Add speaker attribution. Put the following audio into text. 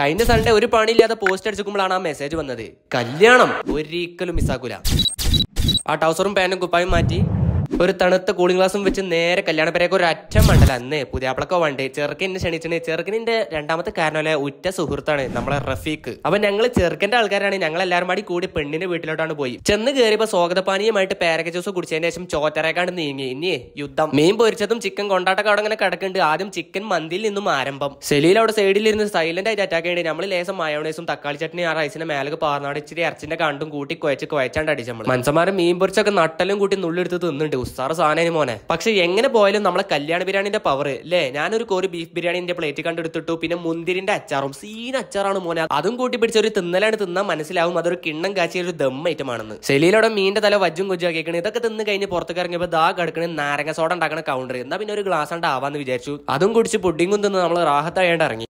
Speaker 1: കഴിഞ്ഞ സൺഡേ ഒരു പണിയില്ലാതെ പോസ്റ്റ് അടിച്ചുമ്പോഴാണ് ആ മെസ്സേജ് വന്നത് കല്യാണം ഒരിക്കലും മിസ്സാക്കൂല ആ ടൗസറും പാന്റും കുപ്പായും മാറ്റി ഒരു തണുത്ത കൂളിംഗ് ഗ്ലാസും വെച്ച് നേരെ കല്യാണപ്പരേക്ക് ഒരു അറ്റം മണ്ടല അന്ന് പുതിയാപ്പിളക്കോ വണ്ടി ചെറുക്കനെ ക്ഷണിച്ചിട്ട് ചെറുക്കനിന്റെ രണ്ടാമത്തെ കാരണമല്ല ഉറ്റ സുഹൃത്താണ് നമ്മളെ റഫീഖ് അപ്പൊ ഞങ്ങൾ ചെറുക്കന്റെ ആൾക്കാരാണ് ഞങ്ങൾ എല്ലാവരും കൂടി കൂടി പെണ്ണിന്റെ വീട്ടിലോട്ടാണ് പോയി ചെന്ന് കയറിയപ്പോ സ്വാഗതപാനീയമായിട്ട് പേരക്ക ജ്യൂസ് കുടിച്ചതിന് ശേഷം ചോറ്റരേക്കാണ്ട് നീങ്ങി ഇനി യുദ്ധം മീൻ പൊരിച്ചതും ചിക്കൻ കൊണ്ടാട്ടൊക്കെ അവിടെ ഇങ്ങനെ കിടക്കുന്നുണ്ട് ആദ്യം ചിക്കൻ മന്തിയിൽ നിന്നും ആരംഭം സെലീൽ അവിടെ സൈഡിൽ ഇരുന്ന് സൈലന്റ് ആയിട്ട് അറ്റാക്ക് ചെയ്യേണ്ടി നമ്മൾ ലേസം മയോണൈസും തക്കാളി ചട്നി ആ റൈസിന്റെ മേലേക്ക് പാർന്നാട് ഇച്ചിരി ഇറച്ചിന്റെ കണ്ടും കൂട്ടി കുഴച്ച് കുഴച്ചാണ്ട് അടിച്ചു നമ്മൾ മനുഷ്യന്മാരെ മീൻ പൊരിച്ചൊക്കെ നട്ടലും കൂട്ടി നുള്ളെടുത്ത് തിന്നുണ്ട് ഉസ്താറ് സാധനം മോനെ പക്ഷെ എങ്ങനെ പോയാലും നമ്മളെ കല്യാണ ബിരിയാണിന്റെ പവർ അല്ലേ ഞാനൊരു കോരി ബീഫ് ബിരിയാണിന്റെ പ്ലേറ്റ് കണ്ടെടുത്തിട്ടു പിന്നെ മുന്തിരിന്റെ അച്ചാറും സീൻ അച്ചാറാണ് മോനെ അതും കൂട്ടി പിടിച്ച ഒരു തിന്നലാണ് തിന്നാൻ മനസ്സിലാവും അതൊരു കിണ്ണം കാച്ചിയ ഒരു ദം ഐറ്റം ആണെന്ന് സെലീലോടെ മീന്റെ തല വജ്ജും കൊജ്ജും ആക്കിയേക്കണ് ഇതൊക്കെ തിന്ന് കഴിഞ്ഞ് പുറത്തേക്ക് ഇറങ്ങിയപ്പോൾ ദാ കിടക്കണ നാരങ്ങ സോഡ ഉണ്ടാക്കണ കൗണ്ടർ എന്നാ പിന്നെ ഒരു ഗ്ലാസ് ആവാന്ന് വിചാരിച്ചു അതും കുടിച്ച് പുഡിങ്ങും തിന്ന് നമ്മൾ റാഹത്തായേണ്ട ഇറങ്ങി